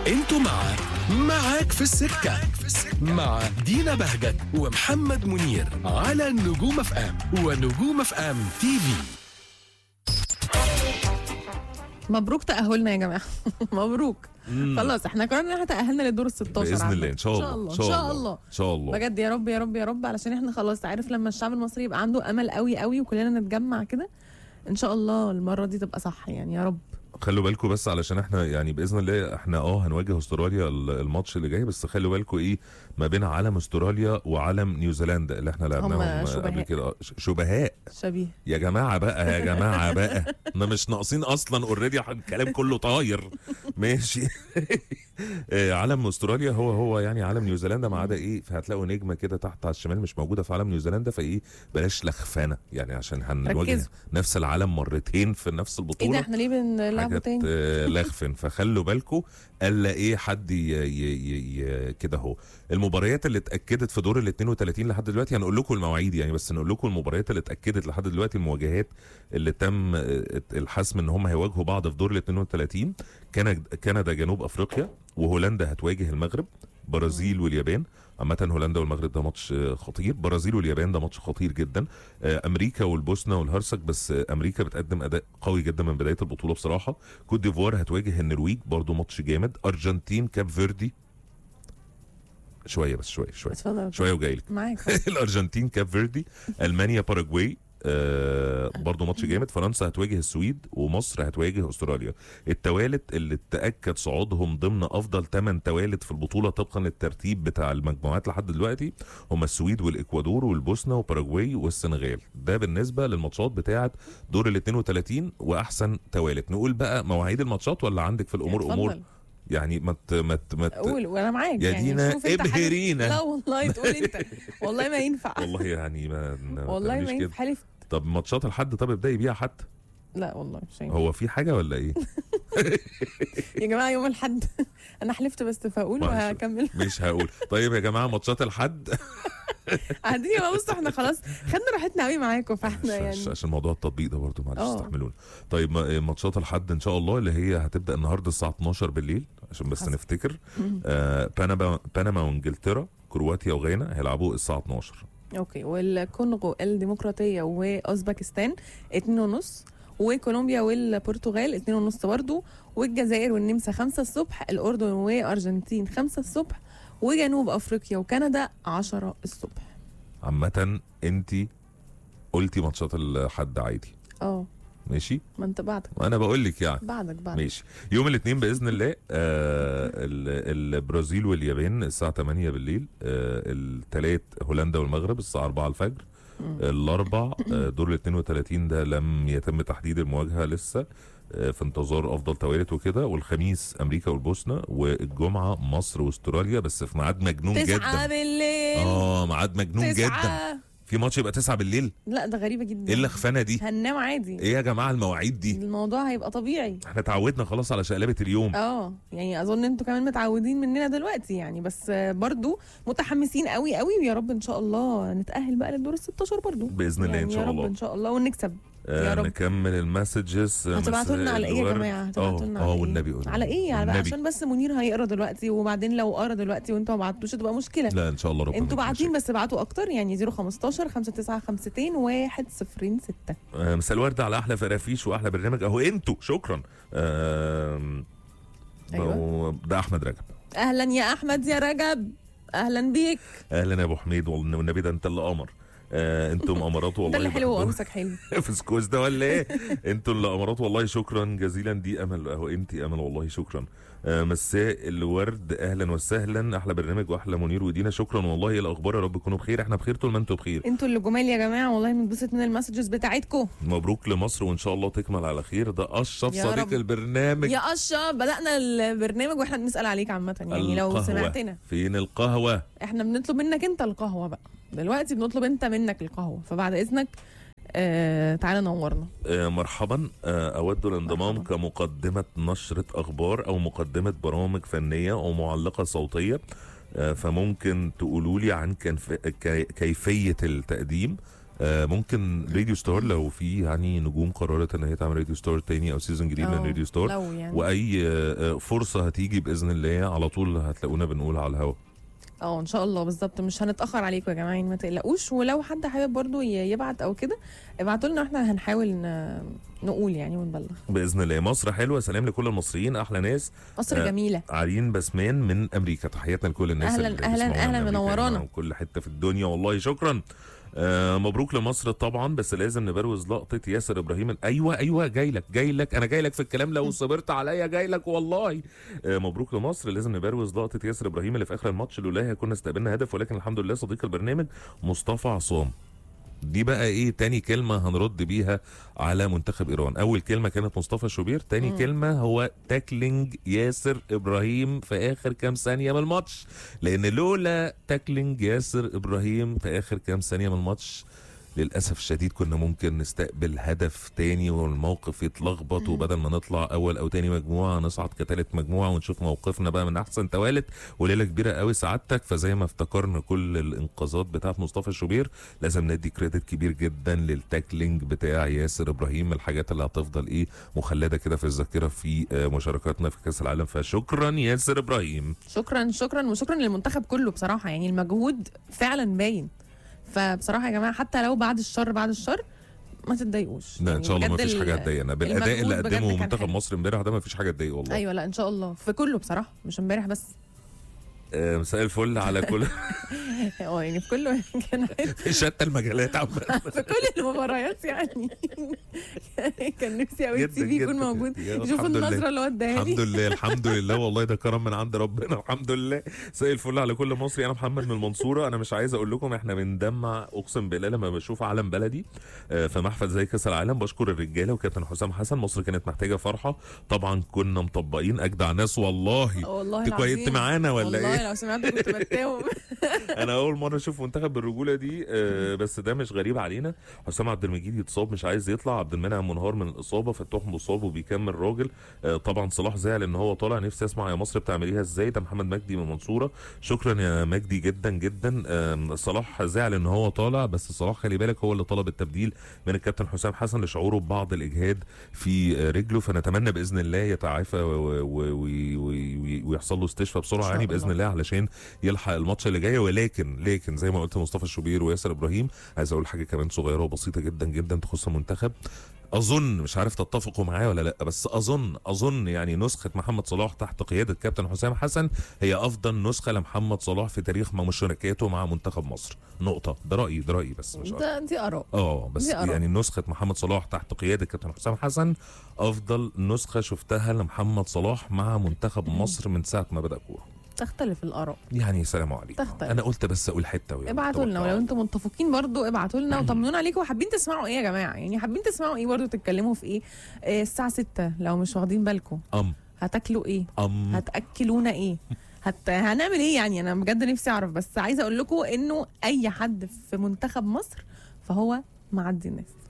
انتوا مع معاك في السكة مع دينا بهجت ومحمد منير على نجوم اف ام ونجوم اف ام تي في مبروك تأهلنا يا جماعة مبروك خلاص احنا قررنا تأهلنا للدور ال 16 باذن عامة. الله ان شاء الله ان شاء الله ان شاء الله بجد يا رب يا رب يا رب علشان احنا خلاص عارف لما الشعب المصري يبقى عنده امل قوي قوي وكلنا نتجمع كده ان شاء الله المرة دي تبقى صح يعني يا رب خلوا بالكم بس علشان احنا يعني باذن الله احنا اه هنواجه استراليا ال- الماتش اللي جاي بس خلوا بالكم ايه ما بين علم استراليا وعلم نيوزيلندا اللي احنا لعبناهم شبهاء. قبل كده آه، ش- شبهاء شبيه يا جماعه بقى يا جماعه بقى احنا مش ناقصين اصلا اوريدي الكلام كله طاير ماشي آه، علم استراليا هو هو يعني علم نيوزيلندا ما عدا ايه فهتلاقوا نجمه كده تحت على الشمال مش موجوده في علم نيوزيلندا فايه بلاش لخفانه يعني عشان هنواجه ركزوا. نفس العالم مرتين في نفس ايه ده البطوله احنا ليه بنلعبه حاجات تاني آه، لخفن فخلوا بالكم الا ايه حد ي- ي- ي- ي- كده اهو المباريات اللي اتاكدت في دور ال 32 لحد دلوقتي هنقول لكم المواعيد يعني بس نقول لكم المباريات اللي اتاكدت لحد دلوقتي المواجهات اللي تم آه، الحسم ان هم هيواجهوا بعض في دور ال 32 كندا كندا جنوب افريقيا وهولندا هتواجه المغرب برازيل واليابان عامة هولندا والمغرب ده ماتش آه، خطير، برازيل واليابان ده ماتش خطير جدا، آه، امريكا والبوسنه والهرسك بس آه، امريكا بتقدم اداء قوي جدا من بدايه البطوله بصراحه، كوت ديفوار هتواجه النرويج برضو ماتش جامد، ارجنتين كاب فيردي شويه بس شويه شويه اتفضل شويه وجاي لك معاك الارجنتين كاب فيردي المانيا باراجواي آه برضه ماتش جامد فرنسا هتواجه السويد ومصر هتواجه استراليا التوالت اللي تاكد صعودهم ضمن افضل 8 توالت في البطوله طبقا للترتيب بتاع المجموعات لحد دلوقتي هم السويد والاكوادور والبوسنه وباراجواي والسنغال ده بالنسبه للماتشات بتاعه دور ال 32 واحسن توالت نقول بقى مواعيد الماتشات ولا عندك في الامور اتفضل. امور يعني ما ت- ما ت- ما ت- قول وانا معاك يا يعني دينا شوف انت حابب- ابهرينا. لا والله تقول انت والله ما ينفع والله يعني ما ما والله ما تعمليش كده. ينفع حلف طب ماتشات الحد طب ابدأي بيها حتى لا والله مش هينفع هو في حاجه ولا ايه يا جماعه يوم الاحد انا حلفت بس فاقول معلش. وهكمل مش هقول طيب يا جماعه ماتشات الحد قاعدين بقى بصوا احنا خلاص خدنا راحتنا قوي معاكم فاحنا عشان- يعني عشان موضوع التطبيق ده برضه معلش اه. استحملونا طيب ما- ماتشات الحد ان شاء الله اللي هي هتبدا النهارده الساعه 12 بالليل عشان بس حصل. نفتكر آه بنما بنما وانجلترا كرواتيا وغانا هيلعبوا الساعه 12 اوكي والكونغو الديمقراطيه واوزبكستان اتنين ونص وكولومبيا والبرتغال اتنين ونص برضو والجزائر والنمسا خمسة الصبح الأردن وأرجنتين خمسة الصبح وجنوب أفريقيا وكندا عشرة الصبح عامه انت قلتي ماتشات الحد عادي اه ماشي ما انت بعدك وانا بقول لك يعني بعدك بعدك ماشي يوم الاثنين باذن الله آه ال- البرازيل واليابان الساعه 8 بالليل آه الثلاث هولندا والمغرب الساعه 4 الفجر الاربع آه دور ال 32 ده لم يتم تحديد المواجهه لسه آه في انتظار افضل توالت وكده والخميس امريكا والبوسنه والجمعه مصر واستراليا بس في ميعاد مجنون تسعة جدا بالليل اه ميعاد مجنون جدا تسعة في ماتش يبقى 9 بالليل لا ده غريبة جدا ايه الخفانه دي هننام عادي ايه يا جماعه المواعيد دي الموضوع هيبقى طبيعي احنا اتعودنا خلاص على شقلبه اليوم اه يعني اظن انتوا كمان متعودين مننا دلوقتي يعني بس آه، برضو متحمسين قوي قوي ويا رب ان شاء الله نتاهل بقى للدور ال 16 برضو باذن الله يعني ان شاء يا رب الله ان شاء الله ونكسب آه يا رب. نكمل المسجز هتبعتوا لنا على ايه يا جماعه هتبعتوا لنا اه على اه إيه؟ والنبي قولوا. على ايه على بقى والنبي. عشان بس منير هيقرا دلوقتي وبعدين لو قرا دلوقتي وانتوا ما بعتوش تبقى مشكله لا ان شاء الله ربنا انتوا يكون باعتين شاكر. بس ابعتوا اكتر يعني 015 5952 106 آه مساء الورد على احلى فرافيش واحلى برنامج اهو انتوا شكرا آه أيوة. ده احمد رجب اهلا يا احمد يا رجب اهلا بيك اهلا يا ابو حميد والن- والنبي ده انت اللي قمر آه انتم امارات والله انت اللي حلو بحبكم. وقمصك حلو في سكوز ده ولا ايه انتوا اللي امارات والله شكرا جزيلا دي امل اهو انت امل والله شكرا آه مساء الورد اهلا وسهلا احلى برنامج واحلى منير ودينا شكرا والله إيه الاخبار يا رب تكونوا بخير احنا بخير طول ما انتوا بخير انتوا اللي جمال يا جماعه والله بنبسط من المسجز بتاعتكم مبروك لمصر وان شاء الله تكمل على خير ده اشرف يا صديق رب. البرنامج يا اشرف بدانا البرنامج واحنا بنسال عليك عامه يعني لو القهوة. سمعتنا فين القهوه احنا بنطلب منك انت القهوه بقى دلوقتي بنطلب انت منك القهوه فبعد اذنك آه تعالى نورنا آه مرحبا آه اود الانضمام مرحبا. كمقدمه نشره اخبار او مقدمه برامج فنيه او معلقه صوتيه آه فممكن تقولوا لي عن كنف... كي- كيفيه التقديم آه ممكن راديو ستار لو في يعني نجوم قررت ان هي تعمل راديو ستار تاني او سيزون جديد من أو راديو ستار لو يعني واي آه، آه، فرصه هتيجي باذن الله على طول هتلاقونا بنقول على الهوا اه ان شاء الله بالظبط مش هنتاخر عليكم يا جماعه يعني ما تقلقوش ولو حد حابب برضو ي- يبعت او كده ابعتوا لنا احنا هنحاول ن- نقول يعني ونبلغ باذن الله مصر حلوه سلام لكل المصريين احلى ناس مصر آه، جميله عرين بسمان من امريكا تحياتنا لكل الناس أهلاً- اللي أهلاً- بيسمعونا من أهلاً، أمريكا منورانا. وكل حته في الدنيا والله شكرا آه مبروك لمصر طبعا بس لازم نبروز لقطه ياسر ابراهيم ايوه ايوه جاي لك جاي لك انا جاي لك في الكلام لو صبرت عليا جاي لك والله آه مبروك لمصر لازم نبروز لقطه ياسر ابراهيم اللي في اخر الماتش لولاها كنا استقبلنا هدف ولكن الحمد لله صديق البرنامج مصطفى عصام دي بقى ايه تاني كلمة هنرد بيها على منتخب ايران اول كلمة كانت مصطفى شوبير تاني مم. كلمة هو تاكلينج ياسر ابراهيم في اخر كام ثانية من الماتش لان لولا تاكلينج ياسر ابراهيم في اخر كام ثانية من الماتش للاسف الشديد كنا ممكن نستقبل هدف تاني والموقف يتلخبط مم. وبدل ما نطلع اول او تاني مجموعه نصعد كتالت مجموعه ونشوف موقفنا بقى من احسن توالت وليله كبيره قوي سعادتك فزي ما افتكرنا كل الانقاذات بتاعت مصطفى شوبير لازم ندي كريدت كبير جدا للتاكلينج بتاع ياسر ابراهيم من الحاجات اللي هتفضل ايه مخلده كده في الذاكره في آه، مشاركاتنا في كاس العالم فشكرا ياسر ابراهيم شكرا شكرا وشكرا للمنتخب كله بصراحه يعني المجهود فعلا باين فبصراحه يا جماعه حتى لو بعد الشر بعد الشر ما تتضايقوش لا ان يعني شاء الله ما بجد فيش ال- حاجه تضايقنا بالاداء اللي المجهود بجد قدمه كان منتخب حلو. مصر امبارح ده ما فيش حاجه تضايق والله ايوه لا ان شاء الله في كله بصراحه مش امبارح بس آه، مساء الفل على كل اه يعني في كله كان في شتى المجالات عامه في كل المباريات يعني كان نفسي قوي جدا التي في يكون جدا. موجود يا يشوف الحمد لله. النظره اللي هو اداها الحمد لي لله الحمد لله والله ده كرم من عند ربنا الحمد لله زي الفل على كل مصري انا محمد من المنصوره انا مش عايز اقول لكم احنا بندمع اقسم بالله لما بشوف علم بلدي آه، في محفل زي كاس العالم بشكر الرجاله وكابتن حسام حسن مصر كانت محتاجه فرحه طبعا كنا مطبقين اجدع ناس والله والله انت كويت العظيم. معانا ولا والله ايه لو سمعت كنت بتاوب انا اول مره اشوف منتخب بالرجوله دي آه، بس ده مش غريب علينا حسام عبد المجيد يتصاب مش عايز يطلع عبد المنعم منهار من الاصابه فتوح مصاب وبيكمل راجل آه، طبعا صلاح زعل ان هو طالع نفسي اسمع يا مصر بتعمليها ازاي ده محمد مجدي من المنصوره شكرا يا مجدي جدا جدا آم، صلاح زعل ان هو طالع بس صلاح خلي بالك هو اللي طلب التبديل من الكابتن حسام حسن لشعوره ببعض الاجهاد في آه، رجله فنتمنى باذن الله يتعافى و- و- و- و- ويحصل له استشفاء بسرعه إن شاء يعني باذن الله. الله علشان يلحق الماتش اللي جاي ولكن لكن زي ما قلت مصطفى الشوبير وياسر ابراهيم عايز اقول حاجه كمان صغيره وبسيطه جدا جدا تخص المنتخب اظن مش عارف تتفقوا معايا ولا لا بس اظن اظن يعني نسخه محمد صلاح تحت قياده كابتن حسام حسن هي افضل نسخه لمحمد صلاح في تاريخ مشاركاته مع منتخب مصر نقطه ده رايي ده رايي بس مش أكتر. ده دي اراء اه بس دي آراء. يعني نسخه محمد صلاح تحت قياده كابتن حسام حسن افضل نسخه شفتها لمحمد صلاح مع منتخب مصر من ساعه ما بدا كوره تختلف الاراء يعني سلام عليكم تختلف. انا قلت بس اقول حته ويلا ابعتوا لنا توكل ولو على انتم متفقين برضو ابعتوا لنا وطمنونا عليكم وحابين تسمعوا ايه يا جماعه يعني حابين تسمعوا ايه برضو تتكلموا في ايه آه الساعه 6 لو مش واخدين بالكم ام هتاكلوا ايه ام هتاكلونا ايه هت... هنعمل ايه يعني انا بجد نفسي اعرف بس عايزه اقول لكم انه اي حد في منتخب مصر فهو معدي الناس